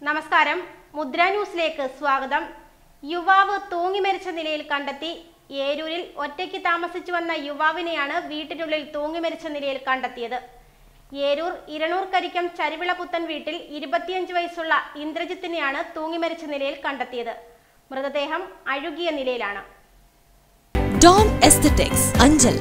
നമസ്കാരം മുദ്ര ന്യൂസിലേക്ക് സ്വാഗതം യുവാവ് തൂങ്ങി മരിച്ച നിലയിൽ കണ്ടെത്തി ഏരൂരിൽ ഒറ്റയ്ക്ക് താമസിച്ചു വന്ന യുവാവിനെയാണ് വീട്ടിനുള്ളിൽ തൂങ്ങി മരിച്ച നിലയിൽ കണ്ടെത്തിയത് ഏരൂർ ഇരണൂർ കരിക്കം ചരിവിള പുത്തൻ വീട്ടിൽ ഇരുപത്തിയഞ്ച് വയസ്സുള്ള ഇന്ദ്രജിത്തിനെയാണ് തൂങ്ങി മരിച്ച നിലയിൽ കണ്ടെത്തിയത് മൃതദേഹം അഴുകിയ നിലയിലാണ് ഡോൺ എസ്തറ്റിക്സ് അഞ്ചൽ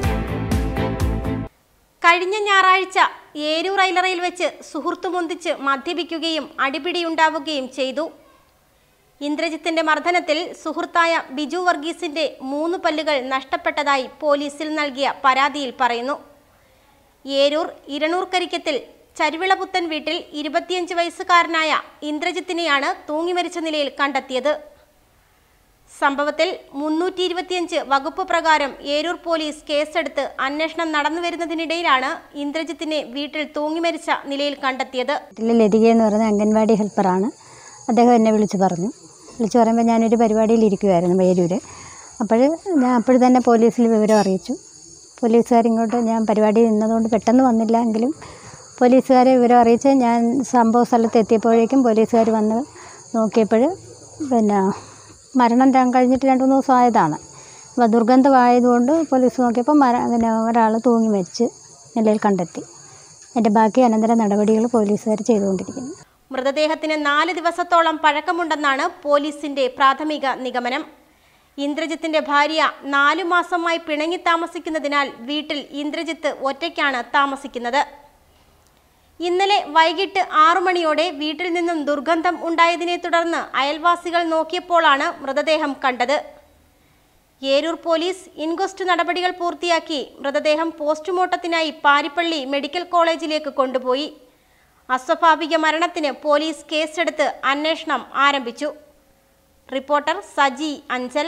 കഴിഞ്ഞ ഞായറാഴ്ച ഏരൂർ ഐലറയിൽ വെച്ച് സുഹൃത്തുമൊന്തിച്ച് മദ്യപിക്കുകയും അടിപിടിയുണ്ടാവുകയും ചെയ്തു ഇന്ദ്രജിത്തിന്റെ മർദ്ദനത്തിൽ സുഹൃത്തായ ബിജു വർഗീസിന്റെ മൂന്ന് പല്ലുകൾ നഷ്ടപ്പെട്ടതായി പോലീസിൽ നൽകിയ പരാതിയിൽ പറയുന്നു ഏരൂർ ഇരണൂർ കരിക്കത്തിൽ ചരുവിളപുത്തൻ വീട്ടിൽ ഇരുപത്തിയഞ്ച് വയസ്സുകാരനായ ഇന്ദ്രജിത്തിനെയാണ് തൂങ്ങി മരിച്ച നിലയിൽ കണ്ടെത്തിയത് സംഭവത്തിൽ മുന്നൂറ്റി ഇരുപത്തിയഞ്ച് വകുപ്പ് പ്രകാരം ഏരൂർ പോലീസ് കേസെടുത്ത് അന്വേഷണം നടന്നുവരുന്നതിനിടയിലാണ് ഇന്ദ്രജിത്തിനെ വീട്ടിൽ തൂങ്ങി മരിച്ച നിലയിൽ കണ്ടെത്തിയത് വീട്ടിൽ ലതിക എന്ന് പറയുന്ന അംഗൻവാടി ഹെൽപ്പറാണ് അദ്ദേഹം എന്നെ വിളിച്ച് പറഞ്ഞു വിളിച്ച് പറയുമ്പോൾ ഞാനൊരു പരിപാടിയിൽ ഇരിക്കുമായിരുന്നു വേലൂർ അപ്പോൾ ഞാൻ അപ്പോൾ തന്നെ പോലീസിൽ വിവരം അറിയിച്ചു പോലീസുകാരിങ്ങോട്ട് ഞാൻ പരിപാടിയിൽ നിന്നതുകൊണ്ട് പെട്ടെന്ന് വന്നില്ല എങ്കിലും പോലീസുകാരെ വിവരം അറിയിച്ച് ഞാൻ സംഭവ സ്ഥലത്ത് എത്തിയപ്പോഴേക്കും പോലീസുകാർ വന്ന് നോക്കിയപ്പോൾ പിന്നെ മരണം ര- കഴിഞ്ഞിട്ട് രണ്ട് മൂന്ന് ദിവസം ആയതാണ് അപ്പോൾ ദുർഗന്ധമായതുകൊണ്ട് പോലീസ് നോക്കിയപ്പോൾ മര പിന്നെ ഒരാൾ തൂങ്ങി മരിച്ച് നിലയിൽ കണ്ടെത്തി അതിൻ്റെ ബാക്കി അനന്തര നടപടികൾ പോലീസുകാർ ചെയ്തുകൊണ്ടിരിക്കുന്നു മൃതദേഹത്തിന് നാല് ദിവസത്തോളം പഴക്കമുണ്ടെന്നാണ് പോലീസിന്റെ പ്രാഥമിക നിഗമനം ഇന്ദ്രജിത്തിന്റെ ഭാര്യ നാലു മാസമായി പിണങ്ങി താമസിക്കുന്നതിനാൽ വീട്ടിൽ ഇന്ദ്രജിത്ത് ഒറ്റയ്ക്കാണ് താമസിക്കുന്നത് ഇന്നലെ വൈകിട്ട് ആറു മണിയോടെ വീട്ടിൽ നിന്നും ദുർഗന്ധം ഉണ്ടായതിനെ തുടർന്ന് അയൽവാസികൾ നോക്കിയപ്പോഴാണ് മൃതദേഹം കണ്ടത് ഏരൂർ പോലീസ് ഇൻക്വസ്റ്റ് നടപടികൾ പൂർത്തിയാക്കി മൃതദേഹം പോസ്റ്റ്മോർട്ടത്തിനായി പാരിപ്പള്ളി മെഡിക്കൽ കോളേജിലേക്ക് കൊണ്ടുപോയി അസ്വാഭാവിക മരണത്തിന് പോലീസ് കേസെടുത്ത് അന്വേഷണം ആരംഭിച്ചു റിപ്പോർട്ടർ സജി അഞ്ചൽ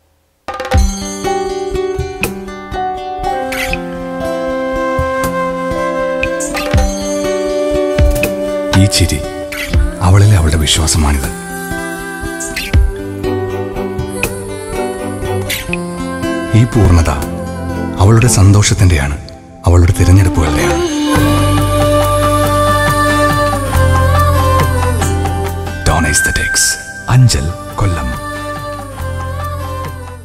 ഈ ചിരി അവളിലെ അവളുടെ വിശ്വാസമാണിത് ഈ പൂർണ്ണത അവളുടെ സന്തോഷത്തിന്റെയാണ് അവളുടെ തിരഞ്ഞെടുപ്പുകളുടെയാണ്